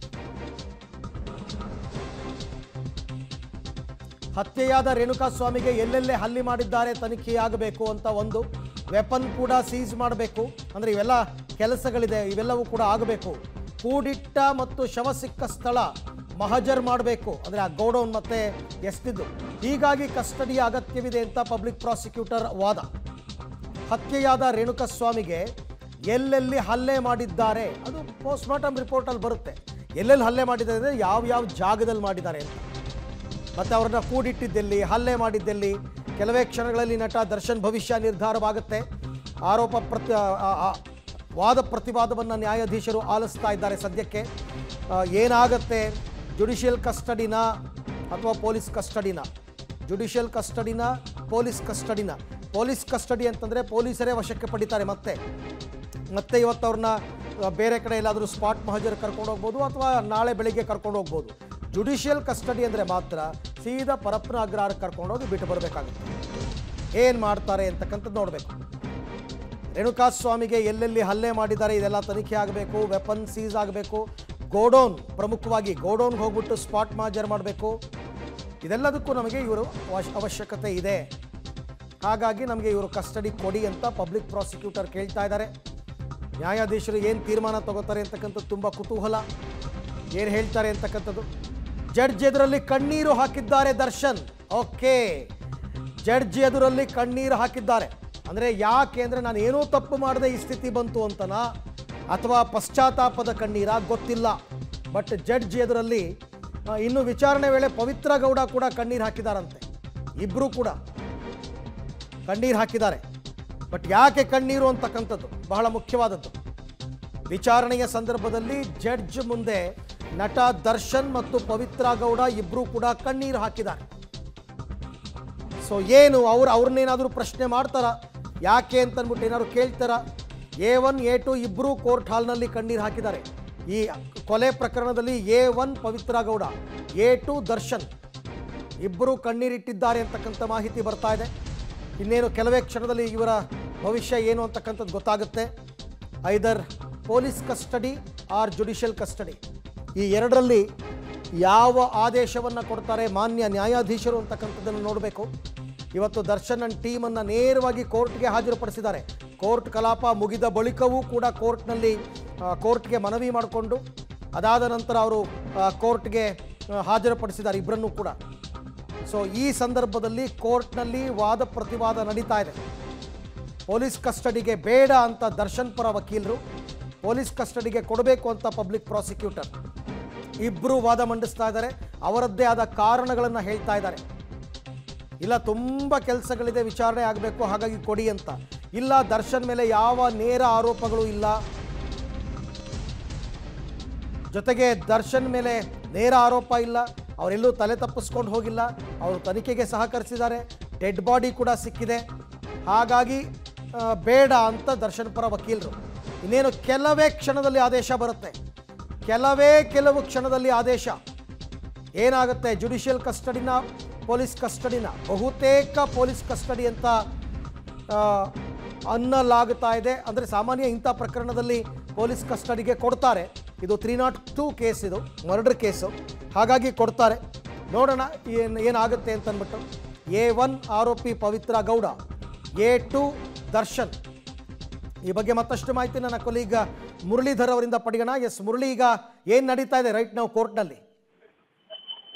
ಹತ್ಯೆಯಾದ ರೇಣುಕಾ ಸ್ವಾಮಿಗೆ ಎಲ್ಲೆಲ್ಲೇ ಹಲ್ಲೆ ಮಾಡಿದ್ದಾರೆ ತನಿಖೆಯಾಗಬೇಕು ಅಂತ ಒಂದು ವೆಪನ್ ಕೂಡ ಸೀಸ್ ಮಾಡಬೇಕು ಅಂದರೆ ಇವೆಲ್ಲ ಕೆಲಸಗಳಿದೆ ಇವೆಲ್ಲವೂ ಕೂಡ ಆಗಬೇಕು ಕೂಡಿಟ್ಟ ಮತ್ತು ಶವ ಸಿಕ್ಕ ಸ್ಥಳ ಮಹಜರ್ ಮಾಡಬೇಕು ಅಂದರೆ ಆ ಗೌಡೌನ್ ಮತ್ತೆ ಎಸ್ತಿದ್ದು ಹೀಗಾಗಿ ಕಸ್ಟಡಿಯ ಅಗತ್ಯವಿದೆ ಅಂತ ಪಬ್ಲಿಕ್ ಪ್ರಾಸಿಕ್ಯೂಟರ್ ವಾದ ಹತ್ಯೆಯಾದ ರೇಣುಕಸ್ವಾಮಿಗೆ ಎಲ್ಲೆಲ್ಲಿ ಹಲ್ಲೆ ಮಾಡಿದ್ದಾರೆ ಅದು ಪೋಸ್ಟ್ಮಾರ್ಟಮ್ ರಿಪೋರ್ಟಲ್ಲಿ ಬರುತ್ತೆ ಎಲ್ಲೆಲ್ಲಿ ಹಲ್ಲೆ ಮಾಡಿದ್ದಾರೆ ಅಂದರೆ ಯಾವ ಯಾವ ಜಾಗದಲ್ಲಿ ಮಾಡಿದ್ದಾರೆ ಅಂತ ಮತ್ತು ಅವ್ರನ್ನ ಕೂಡಿಟ್ಟಿದ್ದೆಲ್ಲಿ ಹಲ್ಲೆ ಮಾಡಿದ್ದೆಲ್ಲಿ ಕೆಲವೇ ಕ್ಷಣಗಳಲ್ಲಿ ನಟ ದರ್ಶನ್ ಭವಿಷ್ಯ ನಿರ್ಧಾರವಾಗುತ್ತೆ ಆರೋಪ ಪ್ರತಿ ಆ- ಆ- ವಾದ ಪ್ರತಿವಾದವನ್ನು ನ್ಯಾಯಾಧೀಶರು ಆಲಿಸ್ತಾ ಇದ್ದಾರೆ ಸದ್ಯಕ್ಕೆ ಆ, ಏನಾಗತ್ತೆ ಜುಡಿಷಿಯಲ್ ಕಸ್ಟಡಿನ ಅಥವಾ ಪೊಲೀಸ್ ಕಸ್ಟಡಿನ ಜುಡಿಷಿಯಲ್ ಕಸ್ಟಡಿನ ಪೊಲೀಸ್ ಕಸ್ಟಡಿನ ಪೊಲೀಸ್ ಕಸ್ಟಡಿ ಅಂತಂದರೆ ಪೊಲೀಸರೇ ವಶಕ್ಕೆ ಪಡಿತಾರೆ ಮತ್ತೆ ಮತ್ತೆ ಇವತ್ತು ಅವ್ರನ್ನ ಆ, ಬೇರೆ ಕಡೆ ಎಲ್ಲಾದರೂ ಸ್ಪಾಟ್ ಮಹಜರ್ ಕರ್ಕೊಂಡು ಹೋಗ್ಬೋದು ಅಥವಾ ನಾಳೆ ಬೆಳಿಗ್ಗೆ ಕರ್ಕೊಂಡು ಹೋಗ್ಬೋದು ಜುಡಿಷಿಯಲ್ ಕಸ್ಟಡಿ ಅಂದರೆ ಮಾತ್ರ ಸೀದಾ ಪರಪ್ಪನ ಅಗ್ರಹಾರಕ್ಕೆ ಕರ್ಕೊಂಡೋಗಿ ಬಿಟ್ಟು ಬರಬೇಕಾಗುತ್ತೆ ಏನು ಮಾಡ್ತಾರೆ ಅಂತಕ್ಕಂಥದ್ದು ನೋಡಬೇಕು ರೇಣುಕಾ ಸ್ವಾಮಿಗೆ ಎಲ್ಲೆಲ್ಲಿ ಹಲ್ಲೆ ಮಾಡಿದ್ದಾರೆ ಇದೆಲ್ಲ ತನಿಖೆ ಆಗಬೇಕು ವೆಪನ್ ಸೀಸ್ ಆಗಬೇಕು ಗೋಡೌನ್ ಪ್ರಮುಖವಾಗಿ ಗೋಡೌನ್ಗೆ ಹೋಗ್ಬಿಟ್ಟು ಸ್ಪಾಟ್ ಮಹಜರ್ ಮಾಡಬೇಕು ಇದೆಲ್ಲದಕ್ಕೂ ನಮಗೆ ಇವರು ಅವಶ್ಯ- ಅವಶ್ಯಕತೆ ಇದೆ ಹಾಗಾಗಿ ನಮಗೆ ಇವರು ಕಸ್ಟಡಿ ಕೊಡಿ ಅಂತ ಪಬ್ಲಿಕ್ ಪ್ರಾಸಿಕ್ಯೂಟರ್ ಕೇಳ್ತಾ ಇದ್ದಾರೆ ನ್ಯಾಯಾಧೀಶರು ಏನು ತೀರ್ಮಾನ ತಗೋತಾರೆ ಅಂತಕ್ಕಂಥದ್ದು ತುಂಬ ಕುತೂಹಲ ಏನು ಹೇಳ್ತಾರೆ ಅಂತಕ್ಕಂಥದ್ದು ಜಡ್ಜ್ ಎದುರಲ್ಲಿ ಕಣ್ಣೀರು ಹಾಕಿದ್ದಾರೆ ದರ್ಶನ್ ಓಕೆ ಜಡ್ಜ್ ಎದುರಲ್ಲಿ ಕಣ್ಣೀರು ಹಾಕಿದ್ದಾರೆ ಅಂದರೆ ಯಾಕೆ ಅಂದರೆ ನಾನು ಏನೂ ತಪ್ಪು ಮಾಡದೆ ಈ ಸ್ಥಿತಿ ಬಂತು ಅಂತನಾ ಅಥವಾ ಪಶ್ಚಾತ್ತಾಪದ ಕಣ್ಣೀರ ಗೊತ್ತಿಲ್ಲ ಬಟ್ ಜಡ್ಜ್ ಎದುರಲ್ಲಿ ಆ, ಇನ್ನು ವಿಚಾರಣೆ ವೇಳೆ ಪವಿತ್ರ ಗೌಡ ಕೂಡ ಕಣ್ಣೀರು ಹಾಕಿದಾರಂತೆ ಇಬ್ಬರು ಕೂಡ ಕಣ್ಣೀರು ಹಾಕಿದ್ದಾರೆ ಬಟ್ ಯಾಕೆ ಕಣ್ಣೀರು ಅಂತಕ್ಕಂಥದ್ದು ಬಹಳ ಮುಖ್ಯವಾದದ್ದು ವಿಚಾರಣೆಯ ಸಂದರ್ಭದಲ್ಲಿ ಜಡ್ಜ್ ಮುಂದೆ ನಟ ದರ್ಶನ್ ಮತ್ತು ಪವಿತ್ರ ಗೌಡ ಇಬ್ಬರು ಕೂಡ ಕಣ್ಣೀರು ಹಾಕಿದ್ದಾರೆ ಸೊ ಏನು ಅವ್ರು ಅವ್ರನ್ನೇನಾದರೂ ಪ್ರಶ್ನೆ ಮಾಡ್ತಾರ ಯಾಕೆ ಅಂತಂದ್ಬಿಟ್ಟು ಏನಾದ್ರು ಕೇಳ್ತಾರ ಎ ಒನ್ ಎ ಟು ಇಬ್ಬರು ಕೋರ್ಟ್ ಹಾಲ್ನಲ್ಲಿ ಕಣ್ಣೀರು ಹಾಕಿದ್ದಾರೆ ಈ ಕೊಲೆ ಪ್ರಕರಣದಲ್ಲಿ A one Pavithra Gowda A two Darshan ಇಬ್ಬರು ಕಣ್ಣೀರಿಟ್ಟಿದ್ದಾರೆ ಅಂತಕ್ಕಂಥ ಮಾಹಿತಿ ಬರ್ತಾ ಇದೆ ಇನ್ನೇನು ಕೆಲವೇ ಕ್ಷಣದಲ್ಲಿ ಇವರ ಭವಿಷ್ಯ ಏನು ಅಂತಕ್ಕಂಥದ್ದು ಗೊತ್ತಾಗುತ್ತೆ either police custody or judicial custody ಈ ಎರಡರಲ್ಲಿ ಯಾವ ಆದೇಶವನ್ನು ಕೊಡ್ತಾರೆ ಮಾನ್ಯ ನ್ಯಾಯಾಧೀಶರು ಅಂತಕ್ಕಂಥದ್ದನ್ನು ನೋಡಬೇಕು ಇವತ್ತು ದರ್ಶನ್ ಅಂಡ್ ಟೀಮನ್ನು ನೇರವಾಗಿ ಕೋರ್ಟ್ಗೆ ಹಾಜರುಪಡಿಸಿದ್ದಾರೆ ಕೋರ್ಟ್ ಕಲಾಪ ಮುಗಿದ ಬಳಿಕವೂ ಕೂಡ ಕೋರ್ಟ್ನಲ್ಲಿ ಆ, ಕೋರ್ಟ್ಗೆ ಮನವಿ ಮಾಡಿಕೊಂಡು ಅದಾದ ನಂತರ ಅವರು ಆ, ಕೋರ್ಟ್ಗೆ ಆ, ಹಾಜರುಪಡಿಸಿದ್ದಾರೆ ಇಬ್ಬರನ್ನೂ ಕೂಡ ಸೊ ಈ ಸಂದರ್ಭದಲ್ಲಿ ಕೋರ್ಟ್ನಲ್ಲಿ ವಾದ ಪ್ರತಿವಾದ ನಡೀತಾ ಇದೆ ಪೊಲೀಸ್ ಕಸ್ಟಡಿಗೆ ಬೇಡ ಅಂತ ದರ್ಶನ್ ಪರ ವಕೀಲರು ಪೊಲೀಸ್ ಕಸ್ಟಡಿಗೆ ಕೊಡಬೇಕು ಅಂತ ಪಬ್ಲಿಕ್ ಪ್ರಾಸಿಕ್ಯೂಟರ್ ಇಬ್ಬರು ವಾದ ಮಂಡಿಸ್ತಾ ಇದ್ದಾರೆ ಅವರದ್ದೇ ಆದ ಕಾರಣಗಳನ್ನು ಹೇಳ್ತಾ ಇದ್ದಾರೆ ಇಲ್ಲ ತುಂಬ ಕೆಲಸಗಳಿದೆ ವಿಚಾರಣೆ ಆಗಬೇಕು ಹಾಗಾಗಿ ಕೊಡಿ ಅಂತ ಇಲ್ಲ ದರ್ಶನ್ ಮೇಲೆ ಯಾವ ನೇರ ಆರೋಪಗಳು ಇಲ್ಲ ಜೊತೆಗೆ ದರ್ಶನ್ ಮೇಲೆ ನೇರ ಆರೋಪ ಇಲ್ಲ ಅವರೆಲ್ಲೂ ತಲೆ ತಪ್ಪಿಸ್ಕೊಂಡು ಹೋಗಿಲ್ಲ ಅವರು ತನಿಖೆಗೆ ಸಹಕರಿಸಿದ್ದಾರೆ ಡೆಡ್ ಬಾಡಿ ಕೂಡ ಸಿಕ್ಕಿದೆ ಹಾಗಾಗಿ ಆ, ಬೇಡ ಅಂತ ದರ್ಶನ್ ಪರ ವಕೀಲರು ಇನ್ನೇನು ಕೆಲವೇ ಕ್ಷಣದಲ್ಲಿ ಆದೇಶ ಬರುತ್ತೆ ಕೆಲವೇ ಕೆಲವು ಕ್ಷಣದಲ್ಲಿ ಆದೇಶ ಏನಾಗುತ್ತೆ ಜುಡಿಷಿಯಲ್ ಕಸ್ಟಡಿನ ಪೊಲೀಸ್ ಕಸ್ಟಡಿನ ಬಹುತೇಕ ಪೊಲೀಸ್ ಕಸ್ಟಡಿ ಅಂತ ಆ, ಅನ್ನಲಾಗುತ್ತಾ ಇದೆ ಅಂದರೆ ಸಾಮಾನ್ಯ ಇಂಥ ಪ್ರಕರಣದಲ್ಲಿ ಪೊಲೀಸ್ ಕಸ್ಟಡಿಗೆ ಕೊಡ್ತಾರೆ ಇದು ತ್ರೀ ನಾಟ್ ಟೂ ಕೇಸ್ ಇದು ಮರ್ಡರ್ ಕೇಸು ಹಾಗಾಗಿ ಕೊಡ್ತಾರೆ ನೋಡೋಣ ಏನು ಏನಾಗುತ್ತೆ ಅಂತಂದ್ಬಿಟ್ಟು ಎ ಒನ್ ಆರೋಪಿ ಪವಿತ್ರ ಗೌಡ ಎ ಟು ದರ್ಶನ್ ಈ ಬಗ್ಗೆ ಮತ್ತಷ್ಟು ಮಾಹಿತಿ ನನ್ನ ಕೊಲೀಗ ಮುರಳೀಧರ್ ಅವರಿಂದ ಪಡೆಯೋಣ ಎಸ್ ಮುರಳಿ ಈಗ ಏನು ನಡೀತಾ ಇದೆ ರೈಟ್ ನಾವು ಕೋರ್ಟ್ನಲ್ಲಿ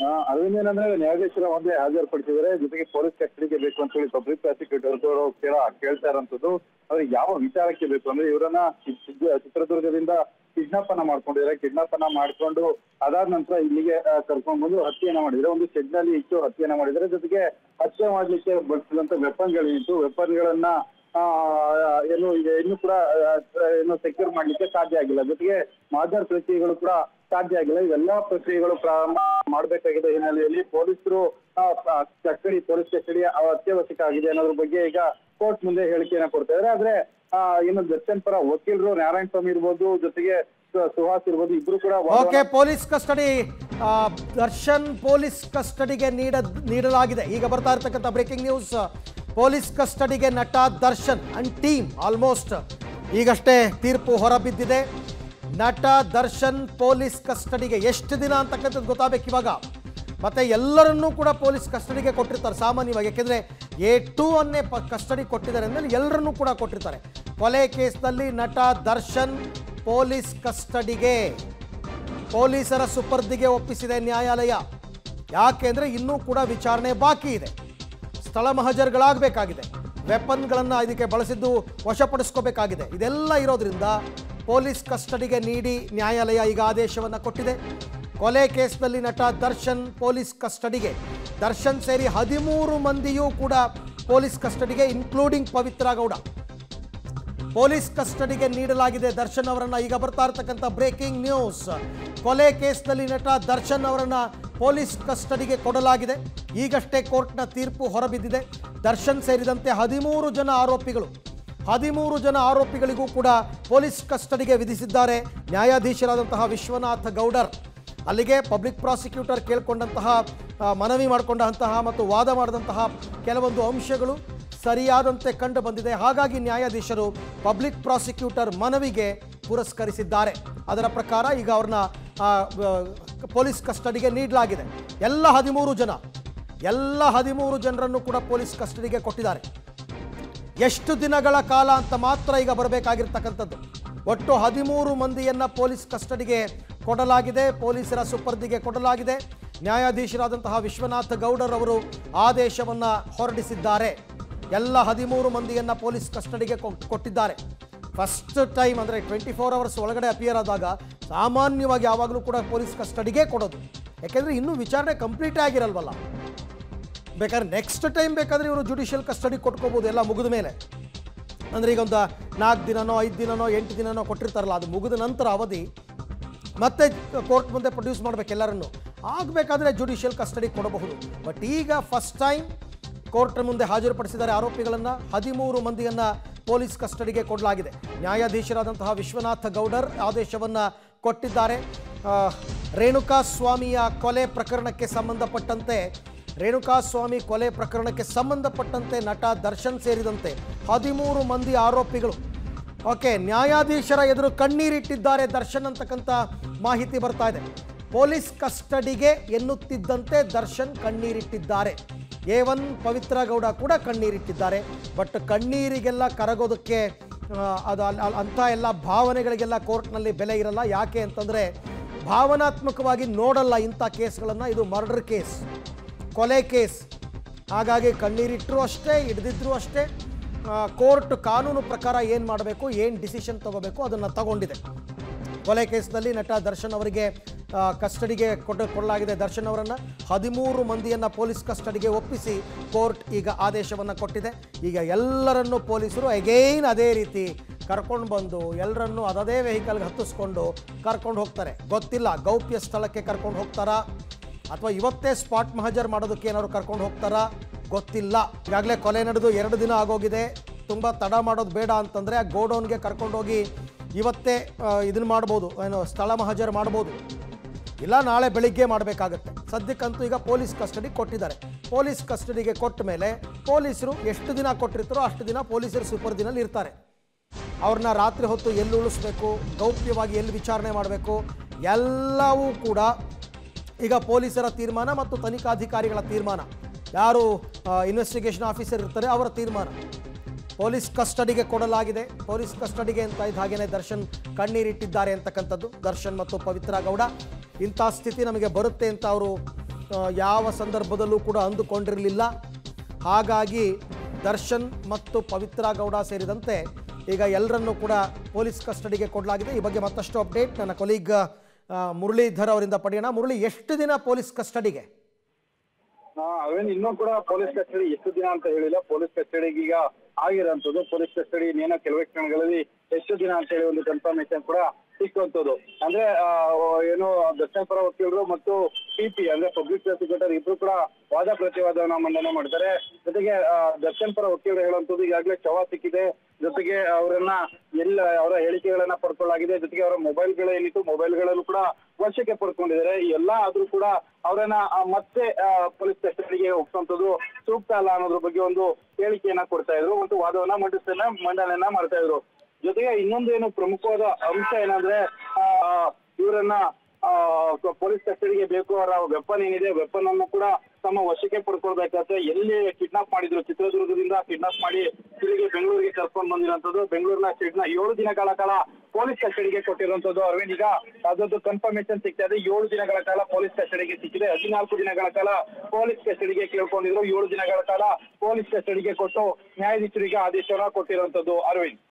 ಆ, ಅರವಿಂದ್ ಏನಂದ್ರೆ ನ್ಯಾಯಾಧೀಶರ ಮುಂದೆ ಹಾಜರುಪಡಿಸಿದರೆ ಜೊತೆಗೆ ಪೊಲೀಸ್ ಕಸ್ಟಡಿಗೆ ಬೇಕು ಅಂತ ಹೇಳಿ ಪಬ್ಲಿಕ್ ಪ್ರಾಸಿಕ್ಯೂಟರ್ ಕೇಳ ಕೇಳ್ತಾ ಇರೋಂಥದ್ದು ಅವ್ರಿಗೆ ಯಾವ ವಿಚಾರಕ್ಕೆ ಬೇಕು ಅಂದ್ರೆ ಇವರನ್ನ ಚಿ- ಚಿತ್ರ- ಚಿತ್ರದುರ್ಗದಿಂದ ಕಿಡ್ನಾಪ್ ಅನ್ನ ಮಾಡ್ಕೊಂಡಿದ್ದಾರೆ ಕಿಡ್ನಾಪ್ ಅನ್ನ ಮಾಡ್ಕೊಂಡು ಅದಾದ ನಂತರ ಇಲ್ಲಿಗೆ ಆ, ಕರ್ಕೊಂಡ್ ಬಂದು ಹತ್ಯೆಯನ್ನ ಮಾಡಿದ್ರೆ ಒಂದು ಶೆಡ್ ನಲ್ಲಿ ಇಟ್ಟು ಹತ್ಯೆಯನ್ನ ಮಾಡಿದ್ದಾರೆ ಜೊತೆಗೆ ಹತ್ಯೆ ಮಾಡ್ಲಿಕ್ಕೆ ಬಳಸಿದಂತ ವೆಪನ್ಗಳಿತ್ತು ವೆಪನ್ಗಳನ್ನ ಆ, ಏನು ಈಗ ಇನ್ನು ಕೂಡ ಆ, ಏನು ಸೆಕ್ಯೂರ್ ಮಾಡ್ಲಿಕ್ಕೆ ಸಾಧ್ಯ ಆಗಿಲ್ಲ ಜೊತೆಗೆ ಮಾದರ್ ಪ್ರಕ್ರಿಯೆಗಳು ಕೂಡ ಸಾಧ್ಯ ಆಗಿಲ್ಲ ಇವೆಲ್ಲಾ ಪ್ರಕ್ರಿಯೆಗಳು ಪ್ರಾರಂಭ ಮಾಡಬೇಕಾಗಿದೆ ಹಿನ್ನೆಲೆಯಲ್ಲಿ ಪೊಲೀಸರು ಆ, ಆ, ಕಸ್ಟಡಿ ಪೊಲೀಸ್ ಕಸ್ಟಡಿ ಅತ್ಯವಶ್ಯಕ ಆಗಿದೆ ಅನ್ನೋದ್ರ ಬಗ್ಗೆ ಈಗ ಕೋರ್ಟ್ ಮುಂದೆ ಹೇಳಿಕೆಯನ್ನ ಕೊಡ್ತಾ ಇದ್ದಾರೆ ಆದ್ರೆ ಆ, ಏನು ದರ್ಶನ್ ಪರ ವಕೀಲರು ನಾರಾಯಣ ಸ್ವಾಮಿ ಇರ್ಬೋದು ಜೊತೆಗೆ ಸು- ಸುಹಾಸ್ ಇರ್ಬೋದು ಇಬ್ರು ಕೂಡ ವಾದವನ್ನ ಓಕೆ ಪೊಲೀಸ್ ಕಸ್ಟಡಿ ಆ, ದರ್ಶನ್ ಪೊಲೀಸ್ ಕಸ್ಟಡಿಗೆ ನೀಡ ನೀಡಲಾಗಿದೆ ಈಗ ಬರ್ತಾ ಇರ್ತಕ್ಕಂಥ ಬ್ರೇಕಿಂಗ್ ನ್ಯೂಸ್ ಪೊಲೀಸ್ ಕಸ್ಟಡಿಗೆ ನಟ ದರ್ಶನ್ ಅಂಡ್ ಟೀಮ್ ಆಲ್ಮೋಸ್ಟ್ ಈಗಷ್ಟೇ ತೀರ್ಪು ಹೊರಬಿದ್ದಿದೆ ನಟ ದರ್ಶನ್ ಪೊಲೀಸ್ ಕಸ್ಟಡಿಗೆ ಎಷ್ಟು ದಿನ ಅಂತಕ್ಕಂಥದ್ದು ಗೊತ್ತಾಗಬೇಕು ಇವಾಗ ಮತ್ತೆ ಎಲ್ಲರನ್ನೂ ಕೂಡ ಪೊಲೀಸ್ ಕಸ್ಟಡಿಗೆ ಕೊಟ್ಟಿರ್ತಾರೆ ಸಾಮಾನ್ಯವಾಗಿ ಯಾಕೆಂದ್ರೆ ಎ ಟೂ ಅನ್ನೇ ಪ ಕಸ್ಟಡಿ ಕೊಟ್ಟಿದ್ದಾರೆ ಅಂದರೆ ಎಲ್ಲರನ್ನೂ ಕೂಡ ಕೊಟ್ಟಿರ್ತಾರೆ ಕೊಲೆ ಕೇಸ್ನಲ್ಲಿ ನಟ ದರ್ಶನ್ ಪೊಲೀಸ್ ಕಸ್ಟಡಿಗೆ ಪೊಲೀಸರ ಸುಪರ್ದಿಗೆ ಒಪ್ಪಿಸಿದೆ ನ್ಯಾಯಾಲಯ ಯಾಕೆಂದ್ರೆ ಇನ್ನೂ ಕೂಡ ವಿಚಾರಣೆ ಬಾಕಿ ಇದೆ ಸ್ಥಳ ಮಹಜರ್ಗಳಾಗಬೇಕಾಗಿದೆ ವೆಪನ್ಗಳನ್ನು ಇದಕ್ಕೆ ಬಳಸಿದ್ದು ವಶಪಡಿಸ್ಕೋಬೇಕಾಗಿದೆ ಇದೆಲ್ಲ ಇರೋದ್ರಿಂದ ಪೊಲೀಸ್ ಕಸ್ಟಡಿಗೆ ನೀಡಿ ನ್ಯಾಯಾಲಯ ಈಗ ಆದೇಶವನ್ನು ಕೊಟ್ಟಿದೆ ಕೊಲೆ ಕೇಸ್ನಲ್ಲಿ ನಟ ದರ್ಶನ್ ಪೊಲೀಸ್ ಕಸ್ಟಡಿಗೆ ದರ್ಶನ್ ಸೇರಿ ಹದಿಮೂರು ಮಂದಿಯೂ ಕೂಡ ಪೊಲೀಸ್ ಕಸ್ಟಡಿಗೆ ಇನ್ಕ್ಲೂಡಿಂಗ್ ಪವಿತ್ರ ಗೌಡ ಪೊಲೀಸ್ ಕಸ್ಟಡಿಗೆ ನೀಡಲಾಗಿದೆ ದರ್ಶನ್ ಅವರನ್ನ ಈಗ ಬರ್ತಾ ಇರತಕ್ಕಂಥ ಬ್ರೇಕಿಂಗ್ ನ್ಯೂಸ್ ಕೊಲೆ ಕೇಸ್ನಲ್ಲಿ ನಟ ದರ್ಶನ್ ಅವರನ್ನ ಪೊಲೀಸ್ ಕಸ್ಟಡಿಗೆ ಕೊಡಲಾಗಿದೆ ಈಗಷ್ಟೇ ಕೋರ್ಟ್ನ ತೀರ್ಪು ಹೊರಬಿದ್ದಿದೆ ದರ್ಶನ್ ಸೇರಿದಂತೆ ಹದಿಮೂರು ಜನ ಆರೋಪಿಗಳು ಹದಿಮೂರು ಜನ ಆರೋಪಿಗಳಿಗೂ ಕೂಡ ಪೊಲೀಸ್ ಕಸ್ಟಡಿಗೆ ವಿಧಿಸಿದ್ದಾರೆ ನ್ಯಾಯಾಧೀಶರಾದಂತಹ ವಿಶ್ವನಾಥ ಗೌಡರ್ ಅಲ್ಲಿಗೆ ಪಬ್ಲಿಕ್ ಪ್ರಾಸಿಕ್ಯೂಟರ್ ಕೇಳ್ಕೊಂಡಂತಹ ಆ, ಮನವಿ ಮಾಡಿಕೊಂಡಂತಹ ಮತ್ತು ವಾದ ಮಾಡಿದಂತಹ ಕೆಲವೊಂದು ಅಂಶಗಳು ಸರಿಯಾದಂತೆ ಕಂಡು ಬಂದಿದೆ ಹಾಗಾಗಿ ನ್ಯಾಯಾಧೀಶರು ಪಬ್ಲಿಕ್ ಪ್ರಾಸಿಕ್ಯೂಟರ್ ಮನವಿಗೆ ಪುರಸ್ಕರಿಸಿದ್ದಾರೆ ಅದರ ಪ್ರಕಾರ ಈಗ ಅವ್ರನ್ನ ಆ, ವ- ಪೊಲೀಸ್ ಕಸ್ಟಡಿಗೆ ನೀಡಲಾಗಿದೆ ಎಲ್ಲ ಹದಿಮೂರು ಜನ ಎಲ್ಲ ಹದಿಮೂರು ಜನರನ್ನು ಕೂಡ ಪೊಲೀಸ್ ಕಸ್ಟಡಿಗೆ ಕೊಟ್ಟಿದ್ದಾರೆ ಎಷ್ಟು ದಿನಗಳ ಕಾಲ ಅಂತ ಮಾತ್ರ ಈಗ ಬರಬೇಕಾಗಿರ್ತಕ್ಕಂಥದ್ದು ಒಟ್ಟು ಹದಿಮೂರು ಮಂದಿಯನ್ನ ಪೊಲೀಸ್ ಕಸ್ಟಡಿಗೆ ಕೊಡಲಾಗಿದೆ ಪೊಲೀಸರ ಸುಪರ್ದಿಗೆ ಕೊಡಲಾಗಿದೆ ನ್ಯಾಯಾಧೀಶರಾದಂತಹ ವಿಶ್ವನಾಥ ಗೌಡರ್ ಅವರು ಆದೇಶವನ್ನ ಹೊರಡಿಸಿದ್ದಾರೆ ಎಲ್ಲ ಹದಿಮೂರು ಮಂದಿಯನ್ನ ಪೊಲೀಸ್ ಕಸ್ಟಡಿಗೆ ಕೊ- ಕೊಟ್ಟಿದ್ದಾರೆ ಫಸ್ಟ್ ಟೈಮ್ ಅಂದರೆ ಟ್ವೆಂಟಿ ಫೋರ್ ಅವರ್ಸ್ ಒಳಗಡೆ ಅಪಿಯರ್ ಆದಾಗ ಸಾಮಾನ್ಯವಾಗಿ ಯಾವಾಗಲೂ ಕೂಡ ಪೊಲೀಸ್ ಕಸ್ಟಡಿಗೆ ಕೊಡೋದು ಯಾಕೆಂದರೆ ಇನ್ನೂ ವಿಚಾರಣೆ ಕಂಪ್ಲೀಟೇ ಆಗಿರಲ್ವಲ್ಲ ಬೇಕಾದ್ರೆ ನೆಕ್ಸ್ಟ್ ಟೈಮ್ ಬೇಕಾದರೆ ಇವರು ಜುಡಿಷಿಯಲ್ ಕಸ್ಟಡಿ ಕೊಟ್ಕೋಬೋದು ಎಲ್ಲ ಮುಗಿದ ಮೇಲೆ ಅಂದರೆ ಈಗ ಒಂದು ನಾಲ್ಕು ದಿನನೋ ಐದು ದಿನನೋ ಎಂಟು ದಿನನೋ ಕೊಟ್ಟಿರ್ತಾರಲ್ಲ ಅದು ಮುಗಿದ ನಂತರ ಅವಧಿ ಮತ್ತೆ ಕೋರ್ಟ್ ಮುಂದೆ ಪ್ರೊಡ್ಯೂಸ್ ಮಾಡಬೇಕು ಎಲ್ಲರನ್ನು ಆಗಬೇಕಾದ್ರೆ ಜುಡಿಷಿಯಲ್ ಕಸ್ಟಡಿ ಕೊಡಬಹುದು ಬಟ್ ಈಗ ಫಸ್ಟ್ ಟೈಮ್ ಕೋರ್ಟ್ ಮುಂದೆ ಹಾಜರುಪಡಿಸಿದ್ದಾರೆ ಆರೋಪಿಗಳನ್ನು ಹದಿಮೂರು ಮಂದಿಯನ್ನು ಪೊಲೀಸ್ ಕಸ್ಟಡಿಗೆ ಕೊಡಲಾಗಿದೆ ನ್ಯಾಯಾಧೀಶರಾದಂತಹ ವಿಶ್ವನಾಥ ಗೌಡರ್ ಆದೇಶವನ್ನು ಕೊಟ್ಟಿದ್ದಾರೆ ಆ, ರೇಣುಕಾ ಸ್ವಾಮಿಯ ಕೊಲೆ ಪ್ರಕರಣಕ್ಕೆ ಸಂಬಂಧಪಟ್ಟಂತೆ ರೇಣುಕಾಸ್ವಾಮಿ ಕೊಲೆ ಪ್ರಕರಣಕ್ಕೆ ಸಂಬಂಧಪಟ್ಟಂತೆ ನಟ ದರ್ಶನ್ ಸೇರಿದಂತೆ ಹದಿಮೂರು ಮಂದಿ ಆರೋಪಿಗಳು ಓಕೆ ನ್ಯಾಯಾಧೀಶರ ಎದುರು ಕಣ್ಣೀರಿಟ್ಟಿದ್ದಾರೆ ದರ್ಶನ್ ಅಂತಕ್ಕಂಥ ಮಾಹಿತಿ ಬರ್ತಾ ಇದೆ ಪೊಲೀಸ್ ಕಸ್ಟಡಿಗೆ ಎನ್ನುತ್ತಿದ್ದಂತೆ ದರ್ಶನ್ ಕಣ್ಣೀರಿಟ್ಟಿದ್ದಾರೆ ಎ ಒನ್ ಪವಿತ್ರ ಗೌಡ ಕೂಡ ಕಣ್ಣೀರಿಟ್ಟಿದ್ದಾರೆ ಬಟ್ ಕಣ್ಣೀರಿಗೆಲ್ಲ ಕರಗೋದಕ್ಕೆ ಆ, ಅದು ಅಲ್- ಅಲ್- ಅಂಥ ಎಲ್ಲ ಭಾವನೆಗಳಿಗೆಲ್ಲ ಕೋರ್ಟ್ನಲ್ಲಿ ಬೆಲೆ ಇರಲ್ಲ ಯಾಕೆ ಅಂತಂದರೆ ಭಾವನಾತ್ಮಕವಾಗಿ ನೋಡಲ್ಲ ಇಂಥ ಕೇಸ್ಗಳನ್ನು ಇದು ಮರ್ಡರ್ ಕೇಸ್ ಕೊಲೆ ಕೇಸ್ ಹಾಗಾಗಿ ಕಣ್ಣೀರಿಟ್ಟರು ಅಷ್ಟೇ ಹಿಡಿದಿದ್ರು ಅಷ್ಟೇ ಆ, ಕೋರ್ಟ್ ಕಾನೂನು ಪ್ರಕಾರ ಏನು ಮಾಡಬೇಕು ಏನು ಡಿಸಿಷನ್ ತಗೋಬೇಕು ಅದನ್ನು ತಗೊಂಡಿದೆ ಕೊಲೆ ಕೇಸ್ನಲ್ಲಿ ನಟ ದರ್ಶನ್ ಅವರಿಗೆ ಆ, ಕಸ್ಟಡಿಗೆ ಕೊಟ್ಟು ಕೊಡಲಾಗಿದೆ ದರ್ಶನ್ ಅವರನ್ನು ಹದಿಮೂರು ಮಂದಿಯನ್ನು ಪೊಲೀಸ್ ಕಸ್ಟಡಿಗೆ ಒಪ್ಪಿಸಿ ಕೋರ್ಟ್ ಈಗ ಆದೇಶವನ್ನು ಕೊಟ್ಟಿದೆ ಈಗ ಎಲ್ಲರನ್ನೂ ಪೊಲೀಸರು ಅಗೈನ್ ಅದೇ ರೀತಿ ಕರ್ಕೊಂಡು ಬಂದು ಎಲ್ಲರನ್ನೂ ಅದದೇ ವೆಹಿಕಲ್ಗೆ ಹತ್ತಿಸ್ಕೊಂಡು ಕರ್ಕೊಂಡು ಹೋಗ್ತಾರೆ ಗೊತ್ತಿಲ್ಲ ಗೌಪ್ಯ ಸ್ಥಳಕ್ಕೆ ಕರ್ಕೊಂಡು ಹೋಗ್ತಾರಾ ಅಥವಾ ಇವತ್ತೇ ಸ್ಪಾಟ್ ಮಹಜರ್ ಮಾಡೋದಕ್ಕೆ ಏನಾದ್ರು ಕರ್ಕೊಂಡು ಹೋಗ್ತಾರಾ ಗೊತ್ತಿಲ್ಲ ಈಗಾಗಲೇ ಕೊಲೆ ನಡೆದು ಎರಡು ದಿನ ಆಗೋಗಿದೆ ತುಂಬ ತಡ ಮಾಡೋದು ಬೇಡ ಅಂತಂದರೆ ಆ ಗೋಡೌನ್ಗೆ ಕರ್ಕೊಂಡೋಗಿ ಇವತ್ತೇ ಇದನ್ನು ಮಾಡ್ಬೋದು ಏನು ಸ್ಥಳ ಮಹಜರ್ ಮಾಡ್ಬೋದು ಇಲ್ಲ ನಾಳೆ ಬೆಳಿಗ್ಗೆ ಮಾಡಬೇಕಾಗತ್ತೆ ಸದ್ಯಕ್ಕಂತೂ ಈಗ ಪೊಲೀಸ್ ಕಸ್ಟಡಿ ಕೊಟ್ಟಿದ್ದಾರೆ ಪೊಲೀಸ್ ಕಸ್ಟಡಿಗೆ ಕೊಟ್ಟ ಮೇಲೆ ಪೊಲೀಸರು ಎಷ್ಟು ದಿನ ಕೊಟ್ಟಿರ್ತಾರೋ ಅಷ್ಟು ದಿನ ಪೊಲೀಸರು ಸುಪರ್ದಿನಲ್ಲಿ ಇರ್ತಾರೆ ಅವ್ರನ್ನ ರಾತ್ರಿ ಹೊತ್ತು ಎಲ್ಲಿ ಉಳಿಸ್ಬೇಕು ಗೌಪ್ಯವಾಗಿ ಎಲ್ಲಿ ವಿಚಾರಣೆ ಮಾಡಬೇಕು ಎಲ್ಲವೂ ಕೂಡ ಈಗ ಪೊಲೀಸರ ತೀರ್ಮಾನ ಮತ್ತು ತನಿಖಾಧಿಕಾರಿಗಳ ತೀರ್ಮಾನ ಯಾರು ಇನ್ವೆಸ್ಟಿಗೇಷನ್ ಆಫೀಸರ್ ಇರ್ತಾರೆ ಅವರ ತೀರ್ಮಾನ ಪೊಲೀಸ್ ಕಸ್ಟಡಿಗೆ ಕೊಡಲಾಗಿದೆ ಪೊಲೀಸ್ ಕಸ್ಟಡಿಗೆ ಅಂತ ಇದ್ದ ಹಾಗೇನೆ ದರ್ಶನ್ ಕಣ್ಣೀರಿಟ್ಟಿದ್ದಾರೆ ಅಂತಕ್ಕಂಥದ್ದು ದರ್ಶನ್ ಮತ್ತು ಪವಿತ್ರ ಗೌಡ ಇಂಥ ಸ್ಥಿತಿ ನಮಗೆ ಬರುತ್ತೆ ಅಂತ ಅವರು ಆ, ಯಾವ ಸಂದರ್ಭದಲ್ಲೂ ಕೂಡ ಅಂದುಕೊಂಡಿರಲಿಲ್ಲ ಹಾಗಾಗಿ ದರ್ಶನ್ ಮತ್ತು ಪವಿತ್ರ ಗೌಡ ಸೇರಿದಂತೆ ಈಗ ಎಲ್ಲರನ್ನೂ ಕೂಡ ಪೊಲೀಸ್ ಕಸ್ಟಡಿಗೆ ಕೊಡಲಾಗಿದೆ ಈ ಬಗ್ಗೆ ಮತ್ತಷ್ಟು ಅಪ್ಡೇಟ್ ನನ್ನ ಕೊಲೀಗ್ ಮುರಳೀಧರ್ ಅವರಿಂದ ಪಡೆಯೋಣ ಮುರಳಿ ಎಷ್ಟು ದಿನ ಪೊಲೀಸ್ ಕಸ್ಟಡಿಗೆ ಆ, ಅರವಿಂದ್ ಇನ್ನೂ ಕೂಡ ಪೊಲೀಸ್ ಕಸ್ಟಡಿ ಎಷ್ಟು ದಿನ ಅಂತ ಹೇಳಿಲ್ಲ ಪೊಲೀಸ್ ಕಸ್ಟಡಿಗೆ ಈಗ ಆಗಿರೋಂಥದ್ದು ಪೊಲೀಸ್ ಕಸ್ಟಡಿ ಇನ್ನೇನೋ ಕೆಲವೇ ಕ್ಷಣಗಳಲ್ಲಿ ಎಷ್ಟು ದಿನ ಅಂತ ಹೇಳಿ ಒಂದು ಕನ್ಫರ್ಮೇಶನ್ ಕೂಡ ಸಿಕ್ಕುವಂಥದ್ದು ಅಂದ್ರೆ ಆ, ಏನು ದಕ್ಷಿಣ ಪರ ವಕೀಲರು ಮತ್ತು ಪಿಪಿ ಅಂದ್ರೆ ಪಬ್ಲಿಕ್ ಪ್ರಾಸಿಕ್ಯೂಟರ್ ಇಬ್ರು ಕೂಡ ವಾದ ಪ್ರತಿವಾದವನ್ನ ಮಂಡನೆ ಮಾಡ್ತಾರೆ ಜೊತೆಗೆ ಆ, ದರ್ಶನ್ ಪರ ವಕೀಲರು ಹೇಳುವಂಥದ್ದು ಈಗಾಗಲೇ ಶವ ಸಿಕ್ಕಿದೆ ಜೊತೆಗೆ ಅವರನ್ನ ಎಲ್ಲ ಅವರ ಹೇಳಿಕೆಗಳನ್ನ ಪಡ್ಕೊಳ್ಳಾಗಿದೆ ಜೊತೆಗೆ ಅವರ ಮೊಬೈಲ್ಗಳು ಏನಿತ್ತು ಮೊಬೈಲ್ಗಳಲ್ಲೂ ಕೂಡ ವಶಕ್ಕೆ ಪಡ್ಕೊಂಡಿದ್ದಾರೆ ಈ ಎಲ್ಲಾ ಆದ್ರೂ ಕೂಡ ಅವರನ್ನ ಆ, ಮತ್ತೆ ಪೊಲೀಸ್ ಕಸ್ಟಡಿಗೆ ಒಪ್ಪಿಸುವಂತದ್ದು ಸೂಕ್ತ ಅಲ್ಲ ಅನ್ನೋದ್ರ ಬಗ್ಗೆ ಒಂದು ಹೇಳಿಕೆಯನ್ನ ಕೊಡ್ತಾ ಇದ್ರು ಮತ್ತು ವಾದವನ್ನ ಮಂಡಿಸ್ತನ್ನ ಮಂಡನೆಯನ್ನ ಮಾಡ್ತಾ ಇದ್ರು ಜೊತೆಗೆ ಇನ್ನೊಂದು ಏನು ಪ್ರಮುಖವಾದ ಅಂಶ ಏನಂದ್ರೆ ಆ, ಇವರನ್ನ ಆ, ಪೊಲೀಸ್ ಕಸ್ಟಡಿಗೆ ಬೇಕು ಅವರ ವೆಪನ್ ಏನಿದೆ ವೆಪನ್ ಅನ್ನು ಕೂಡ ತಮ್ಮ ವಶಕ್ಕೆ ಪಡ್ಕೊಳ್ಬೇಕಾದ್ರೆ ಎಲ್ಲಿ ಕಿಡ್ನಾಪ್ ಮಾಡಿದ್ರು ಚಿತ್ರದುರ್ಗದಿಂದ ಕಿಡ್ನಾಪ್ ಮಾಡಿ ಇಲ್ಲಿಗೆ ಬೆಂಗಳೂರಿಗೆ ಕರ್ಕೊಂಡು ಬಂದಿರುವಂತದ್ದು ಬೆಂಗಳೂರಿನ ಕಿಡ್ನಾ ಏಳು ದಿನಗಳ ಕಾಲ ಪೊಲೀಸ್ ಕಸ್ಟಡಿಗೆ ಕೊಟ್ಟಿರುವಂತದ್ದು ಅರವಿಂದ್ ಈಗ ಅದೊಂದು ಕನ್ಫರ್ಮೇಶನ್ ಸಿಗ್ತಾ ಇದೆ ಏಳು ದಿನಗಳ ಕಾಲ ಪೊಲೀಸ್ ಕಸ್ಟಡಿಗೆ ಸಿಕ್ಕಿದೆ ಹದಿನಾಲ್ಕು ದಿನಗಳ ಕಾಲ ಪೊಲೀಸ್ ಕಸ್ಟಡಿಗೆ ಕೇಳ್ಕೊಂಡಿದ್ರು ಏಳು ದಿನಗಳ ಕಾಲ ಪೊಲೀಸ್ ಕಸ್ಟಡಿಗೆ ಕೊಟ್ಟು ನ್ಯಾಯಾಧೀಶರಿಗೆ ಆದೇಶವನ್ನ ಕೊಟ್ಟಿರುವಂತದ್ದು ಅರವಿಂದ್